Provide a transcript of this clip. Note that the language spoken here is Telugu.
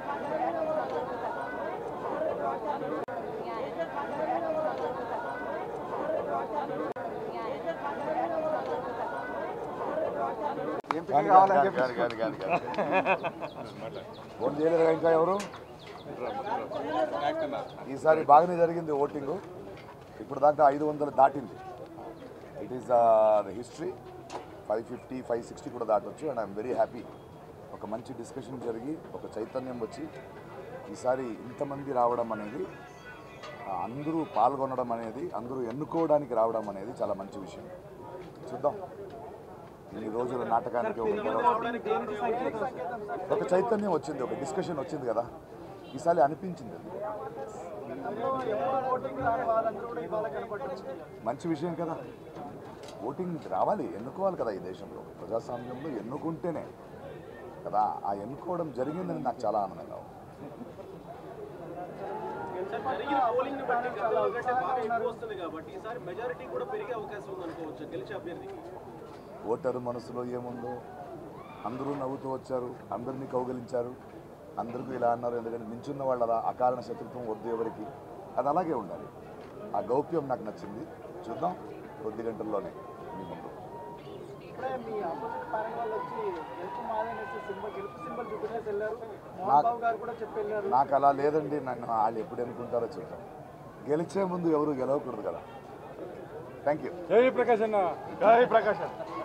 ఎంపీ కావాలని చెప్పి గాడి, గాడి, గాడి, గాడి. ఫోన్ చేయలేరు ఇంకా ఎవరు ఈసారి బాగానే జరిగింది ఓటింగ్ ఇప్పుడు దాకా ఐదు వందలు దాటింది it is the history five fifty five sixty కూడా దాటొచ్చు అండ్ ఐఎమ్ వెరీ హ్యాపీ ఒక మంచి డిస్కషన్ జరిగి ఒక చైతన్యం వచ్చి ఈసారి ఇంతమంది రావడం అనేది ఆ, అందరూ పాల్గొనడం అనేది అందరూ ఎన్నుకోవడానికి రావడం అనేది చాలా మంచి విషయం చూద్దాం ఇన్ని రోజుల నాటకానికి ఒక గెలవ- ఒక చైతన్యం వచ్చింది ఒక డిస్కషన్ వచ్చింది కదా ఈసారి అనిపించింది అది. మంచి విషయం కదా ఓటింగ్ రావాలి ఎన్నుకోవాలి కదా ఈ దేశంలో ప్రజాస్వామ్యంలో ఎన్నుకుంటేనే కదా ఆ ఎన్నుకోవడం జరిగిందని నాకు చాలా ఆనందంగా ఉంది జరిగిన పోలింగ్ ని బట్టి గతంలో కంటే బాగా ఎక్కువ వస్తుంది కాబట్టి ఈసారి మెజారిటీ కూడా పెరిగే అవకాశం ఉంది అనుకోవచ్చు గెలిచే అభ్యర్థికి ఓటరు మనసులో ఏముందో అందరూ నవ్వుతూ వచ్చారు అందరినీ కౌగలించారు అందరికీ ఇలా అన్నారు ఎందుకంటే నించున్న వాళ్ళ అకారణ శత్రుత్వం వద్దు ఎవరికి అది అలాగే ఉండాలి ఆ గౌప్యం నాకు నచ్చింది చూద్దాం కొద్ది గంటల్లోనే మీ ముందు ఇప్పుడే మీ ఆపోజిట్ ప్యానల్ వాళ్ళు వచ్చి గెలుపు మాదనేసి సింబల్ గెలుపు సింబల్ చూపించేసి వెళ్ళారు మోహన్ నాకు- బాబు గారు కూడా చెప్పి వెళ్ళారు నాకు అలా లేదండి నన్ను వాళ్ళు ఎప్పుడు అనుకుంటారో చూద్దాం గెలిచే ముందు ఎవరు గెలవకూడదు కదా థ్యాంక్ యూ జై ప్రకాష్ అన్న జై ప్రకాష్ అన్న